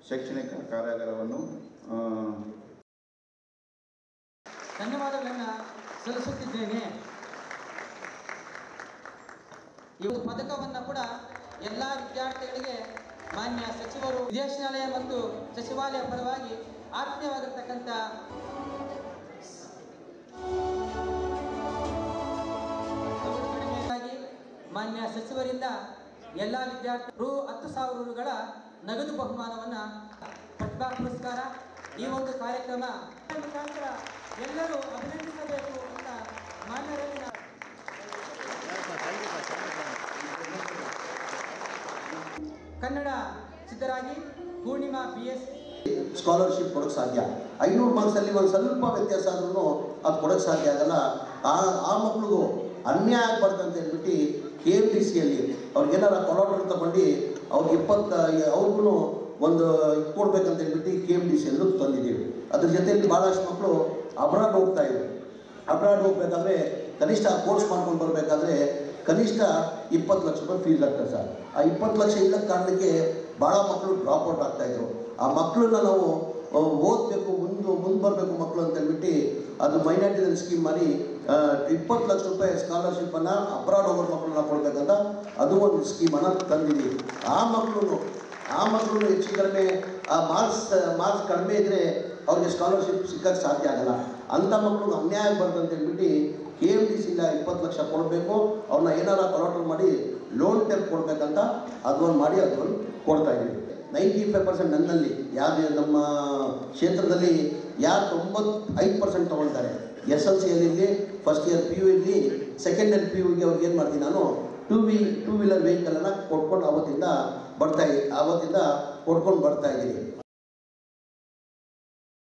ಶೈಕ್ಷಣಿಕ ಕಾರ್ಯಾಗಾರವನ್ನು ಆ, ಧನ್ಯವಾದಗಳನ್ನು ಸಲ್ಲಿಸುತ್ತಿದ್ದೇನೆ ಇವತ್ತು ಪದಕವನ್ನು ಕೂಡ ಎಲ್ಲ ವಿದ್ಯಾರ್ಥಿಗಳಿಗೆ ಮಾನ್ಯ ಸಚಿವರು ವಿದೇಶಾಲಯ ಮತ್ತು ಸಚಿವಾಲಯ ಪರವಾಗಿ ಆತ್ಮೀಯವಾಗಿರ್ತಕ್ಕಂಥ ಅವರು ಕಡಿಮೆಯಾಗಿ ಮಾನ್ಯ ಸಚಿವರಿಂದ ಎಲ್ಲ ವಿದ್ಯಾರ್ಥಿ ರು ಹತ್ತು ಸಾವಿರ ರುಗಳ ನಗದು ಬಹುಮಾನವನ್ನು ಪ್ರತಿಭಾ ಪುರಸ್ಕಾರ ಈ ಒಂದು ಕಾರ್ಯಕ್ರಮ ಮುಖಾಂತರ ಎಲ್ಲರೂ ಅಭಿನಂದಿಸಬೇಕು ಅಂತ ಮಾನ್ಯರಲ್ಲಿ ನಾನು ಕನ್ನಡ ಸಿದ್ಧರಾಗಿ ಪೂರ್ಣಿಮಾ ಬಿ ಎಸ್ ಸ್ಕಾಲರ್ಶಿಪ್ ಕೊಡೋಕ್ಕೆ ಸಾಧ್ಯ ಐನೂರು ಮಾರ್ಕ್ಸಲ್ಲಿ ಒಂದು ಸ್ವಲ್ಪ ವ್ಯತ್ಯಾಸ ಆದ್ರೂ ಅದು ಕೊಡೋಕ್ಕೆ ಸಾಧ್ಯ ಆಗಲ್ಲ ಆ ಆ ಮಕ್ಳಿಗೂ ಅನ್ಯಾಯ ಆಗ್ಬಾರ್ದು ಅಂತ ಹೇಳ್ಬಿಟ್ಟು ಕೆ ಎಮ್ ಡಿ ಸಿಯಲ್ಲಿ ಅವ್ರಿಗೇನಾರ ಕೊಲಾಟರ್ ತಗೊಂಡು ಅವ್ರಿಗೆ ಇಪ್ಪತ್ತ ಅವ್ರಿಗೂ ಒಂದು ಇದು ಕೊಡ್ಬೇಕಂತ ಹೇಳ್ಬಿಟ್ಟು ಕೆ ಎಮ್ ಡಿ ಸಿ ಎಲ್ಲೂ ತಂದಿದ್ದೀವಿ ಅದ್ರ ಜೊತೆಯಲ್ಲಿ ಭಾಳಷ್ಟು ಮಕ್ಕಳು ಅಬ್ರಾಡ್ ಹೋಗ್ತಾ ಇದ್ರು ಅಬ್ರಾಡ್ ಹೋಗ್ಬೇಕಾದ್ರೆ ಕನಿಷ್ಠ ಕೋರ್ಸ್ ಮಾಡ್ಕೊಂಡು ಬರಬೇಕಾದ್ರೆ ಕನಿಷ್ಠ ಇಪ್ಪತ್ತು ಲಕ್ಷ ರೂಪಾಯಿ ಫೀಸ್ ಆಗ್ತದೆ ಸರ್ ಆ ಇಪ್ಪತ್ತು ಲಕ್ಷ ಇಲ್ಲ ಕಾರಣಕ್ಕೆ ಭಾಳ ಮಕ್ಕಳು ಡ್ರಾಪ್ ಔಟ್ ಆಗ್ತಾಯಿದ್ರು ಆ ಮಕ್ಕಳನ್ನ ನಾವು ಆ, ಓದಬೇಕು ಮುಂದೆ ಮುಂದೆ ಬರಬೇಕು ಮಕ್ಕಳು ಅಂತ ಹೇಳ್ಬಿಟ್ಟು ಅದು ಮೈನಾರಿಟಿ ಸ್ಕೀಮ್ ಮಾಡಿ ಆ, ಇಪ್ಪತ್ತು ಲಕ್ಷ ರೂಪಾಯಿ ಸ್ಕಾಲರ್ಶಿಪ್ಪನ್ನು ಅಬ್ರಾಡ್ ಹೋಗೋ ಮಕ್ಕಳನ್ನ ಕೊಡಬೇಕಂತ ಅದು ಒಂದು ಸ್ಕೀಮನ್ನು ತಂದಿದ್ದೀವಿ ಆ ಮಕ್ಕಳು ಆ ಮಕ್ಕಳು ಹೆಚ್ಚು ಕಡಿಮೆ ಆ ಮಾರ್ಕ್ಸ್ ಮಾರ್ಕ್ಸ್ ಕಡಿಮೆ ಇದ್ದರೆ ಅವ್ರಿಗೆ ಸ್ಕಾಲರ್ಶಿಪ್ ಸಿಕ್ಕಕ್ಕೆ ಸಾಧ್ಯ ಆಗಲ್ಲ ಅಂಥ ಮಕ್ಕಳು ಅನ್ಯಾಯ ಆಗ್ಬಾರ್ದು ಅಂತ ಹೇಳ್ಬಿಟ್ಟು ಕೆ ಎಮ್ ಡಿ ಸಿಲ್ಲ ಇಪ್ಪತ್ತು ಲಕ್ಷ ಕೊಡಬೇಕು ಅವ್ರನ್ನ ಏನಾರ ಕೊಲಾಟರ್ ಮಾಡಿ ಲೋನ್ ಟೈಪ್ ಕೊಡಬೇಕಂತ ಅದೊಂದು ಮಾಡಿ ಅದೊಂದು ಕೊಡ್ತಾ ಇದ್ದೀವಿ ನೈಂಟಿ ಫೈವ್ ಪರ್ಸೆಂಟ್ ನನ್ನಲ್ಲಿ ಯಾರು ನಮ್ಮ ಕ್ಷೇತ್ರದಲ್ಲಿ ಯಾರು ತೊಂಬತ್ತು ಐದು ಪರ್ಸೆಂಟ್ ತೊಗೊಳ್ತಾರೆ ಎಸ್ ಎಲ್ ಸಿಯಲ್ಲಿ ಫಸ್ಟ್ ಇಯರ್ ಪಿ ಯು ಇಲ್ಲಿ ಸೆಕೆಂಡ್ ಇಯರ್ ಪಿ ಯುಗೆ ಅವ್ರಿಗೆ ಏನು ಮಾಡ್ತೀನಿ ನಾನು ಟೂ ವೀ ಟೂ ವೀಲರ್ ವೆಹಿಕಲನ್ನು ಕೊಟ್ಕೊಂಡು ಅವತ್ತಿಂದ ಬರ್ತಾ ಇದ್ದೀನಿ ಆವತ್ತಿಂದ ಕೊಡ್ಕೊಂಡು ಬರ್ತಾ ಇದ್ದೀನಿ